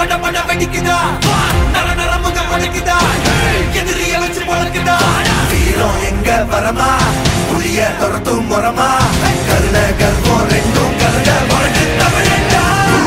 பட பட வெடிக்குதா நர நர முக வலிக்குதா எதிரிய வச்சு பழக்குதா வீரம் எங்க வரமா புளிய துரத்தும் முறமா கருண கர்வம் ரெண்டும் கருண வழக்கு தமிழண்டா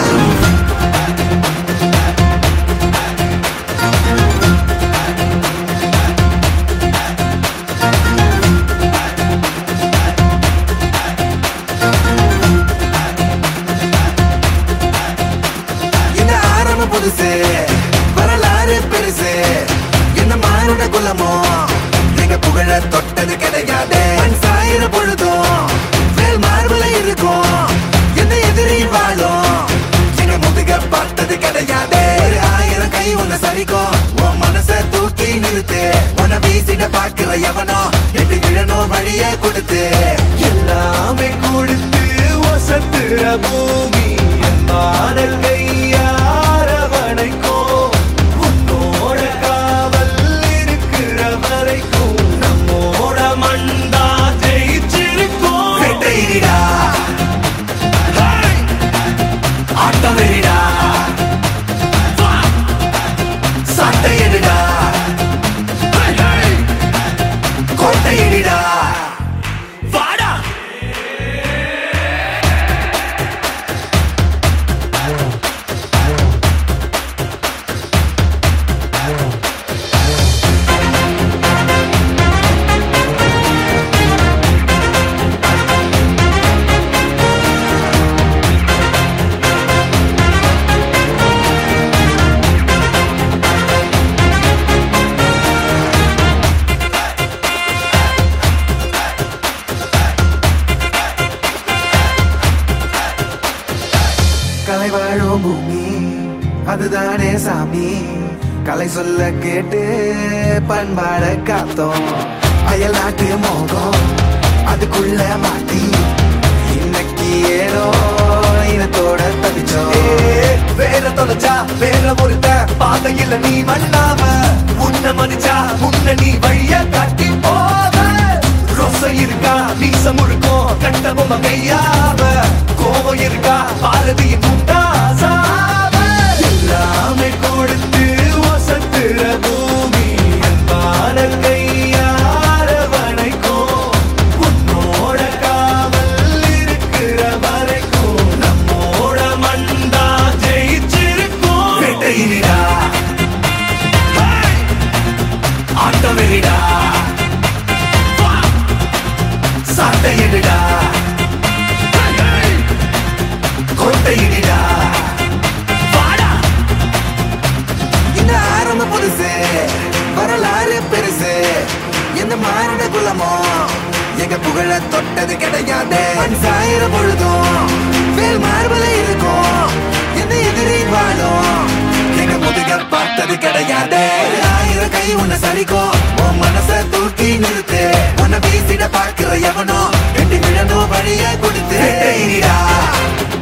இந்த ஆரம்பம் புதுசு வரலாறு பெருசு என்ன மானுட குலமோ எங்க புகழ தொட்டது கிடையாது மண் சாயிர பொழுதும் வேல் மார்பல இருக்கும் எந்த எதிரி வாழும் எங்க முதுக பார்த்தது கிடையாது ஒரு ஆயிரம் கை உன்னை சரிக்கும் உன் மனச தூக்கி நிறுத்து உன்னை வீசிட பாக்குற எவனோ எட்டு விழனோ வழிய கொடுத்து எல்லாமே கொடுத்து வசத்துற பூமி மாடல் கையாரவணைக்கும் உன்னோட காவல் இருக்கிற வரைக்கும் நம்மோட மண்டா ஜெயிச்சிருக்கும் வெட்டையிடா ஆட்டம் வெறிடா சட்டையிடா கோட்டையிடா வாடா கலை வாழும் பூமி அதுதானே சாமி கலை சொல்ல கேட்டு பண்பாட காத்தோம் அயல் நாட்டு மோகம் அதுக்குள்ள மாட்டி இன்னைக்கு ஏனோ இனத்தோட தவிச்சோம் வேற தொலைச்சா வேற ஒருத்த பாதையில நீ மண்ணாம உன்ன மதிச்சா உன்ன நீ வழிய காட்டி போவ ரோசை இருக்கா மீசம் முழுக்கும் கட்ட பொம்மை கையாவ கோபம் இருக்கா பாரதியின் முண்டாசாவ எல்லாமே கொடுத்து வசத்துற பூமி அன்பான கையார வணைக்கும் உன்னோட காவல் இருக்கிற வரைக்கும் நம்மோட மண்டா ஜெயிச்சிருக்கும் வெட்டையிடா ஆட்டம் வெறிடா சட்டையிடா கோட்டையிடா வாடா இந்த ஆரம்ப புதுசு வரலாறு பெருசு எந்த மாறிட குலமோ எங்க புகழ தொட்டது கிடையாது மண் சாயிர பொழுதும் வேல் மார்பல இருக்கும் எந்த எதிரி வாழும் எங்க முதுக பார்த்தது கிடையாது ஒரு ஆயிரம் கை உன்னை சரிக்கும் உன் மனச தூக்கி நிறுத்து உன்னை வீசிட பார்க்கிற எவனோ எட்டு விழனோ வழிய கொடுத்து வெட்டையிடா